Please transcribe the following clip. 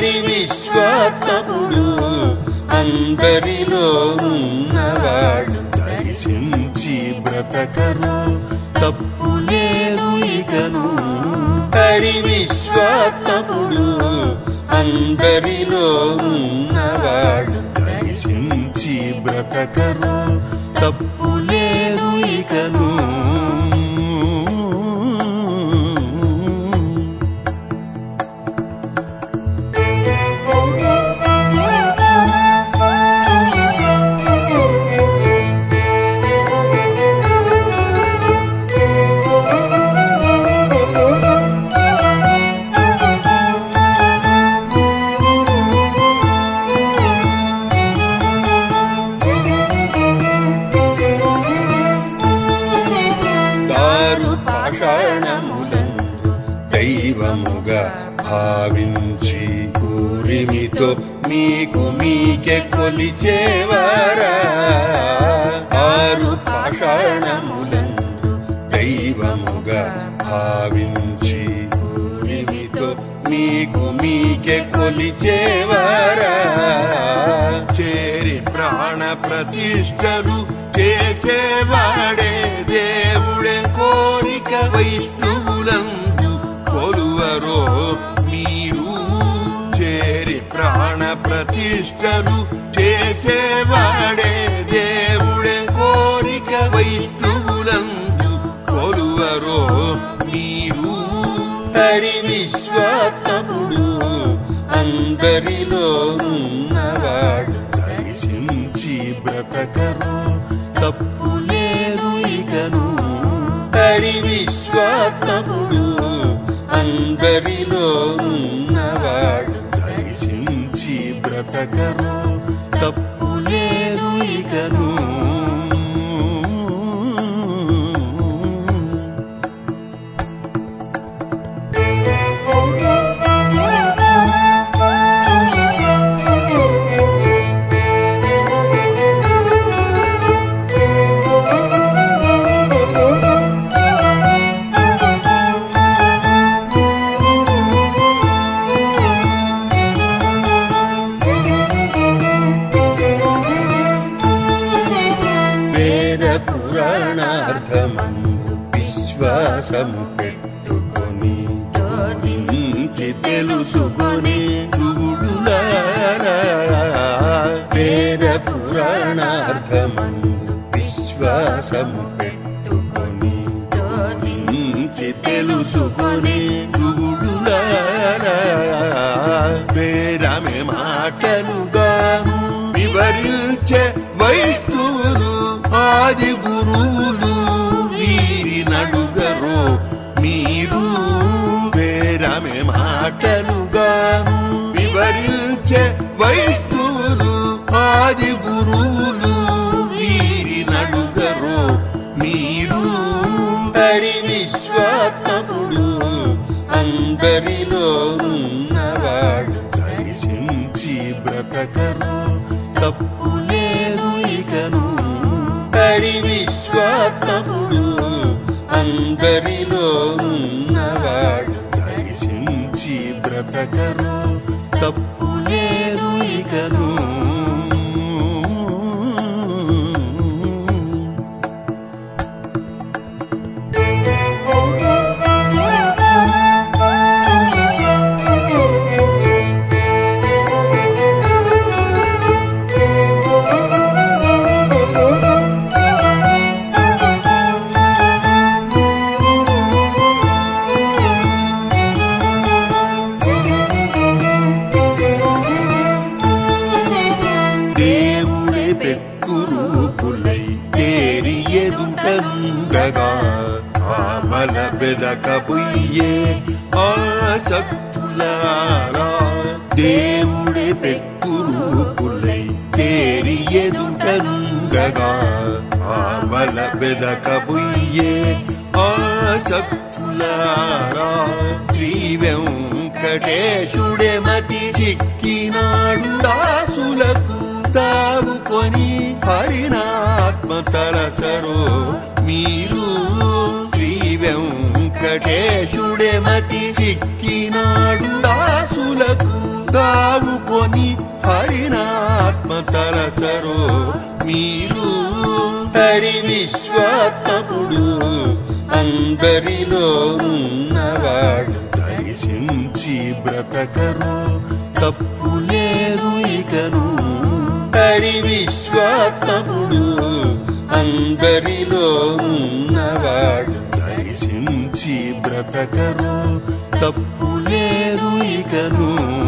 హరి విశ్వాత్మకుడు అందరిలో ఉన్నవాడు దర్శించి బ్రతకరు తప్పు లేదు ఇకను హరి విశ్వాత్మకుడు అందరిలో ఉన్నవాడు దర్శించి బ్రతకరు తప్పు లేదు ఇకను దారు పాషాణములందు దైవముగా భావించి ఊరిమితో మీకు మీకే కొలిచేవారా ఆరు పాషాణములందు దైవముగా భావించి ఊరిమితో మీకు మీకే కొలిచేవారా చేరి ప్రాణ ప్రతిష్టలు చేసేవాడే దేవుడే కోరిక వైష్ణవులందు కొలువరో మీరు చేరి ప్రాణ ప్రతిష్టలు చేసేవాడే దేవుడే కోరిక వైష్ణవులందు కొలువరో మీరు హరి విశ్వాత్మకుడు అందరిలో ఉన్నవాడు దర్శించి బ్రతకరు తప్పు లేదు ఇకను హరి విశ్వాత్మకుడు అందరిలో ఉన్నవాడు దర్శించి బ్రతకరు తప్పు లేదు ఇకను వేద పురాణార్థమందు విశ్వాసము పెట్టుకొని జోడించి తెలుసుకొని చూడులారా వేద పురాణార్థమందు విశ్వాసము పెట్టుకొని జోడించి తెలుసుకొని చూడులారా వేరమే మాటలుగాను వివరించే వైష్ణవులు ఆది గురువులు వీరి నడుగరో మీరు వేరమే మాటలుగాను వివరించే వైష్ణవులు ఆది గురువులు వీరి నడుగరో మీరు హరి విశ్వాత్మకుడు అందరిలో ఉన్నవాడు దర్శించి బ్రతకరు తప్పు లేదు ఇకను హరి విశ్వాత్మకుడు అందరిలో ఉన్నవాడు దర్శించి బ్రతకరు తప్పు లేదు ఇకను దేవుడే పెక్కురూపులై తేరి ఎదుటండగా ఆమల బెదకబుయ్యే ఆసక్తులారా దేవుడే పెక్కురూపులై తేరి ఎదుటండగా ఆమల బెదకబుయ్యే ఆసక్తులారా శ్రీ వెంకటేశుడే మతి చిక్కినాడు దాసులకు దావుకొని హరినాత్మ తలసరో మీరు శ్రీ వెంకటేశుడే మతి చిక్కినాడు దాసులకు దా విశ్వాత్మకుడు అందరిలోనున్నవాడు దర్శించి బ్రతకరు తప్పు లేదు ఇకను హరి విశ్వాత్మకుడు అందరిలోనున్నవాడు దర్శించి బ్రతకరు తప్పు లేదు ఇకను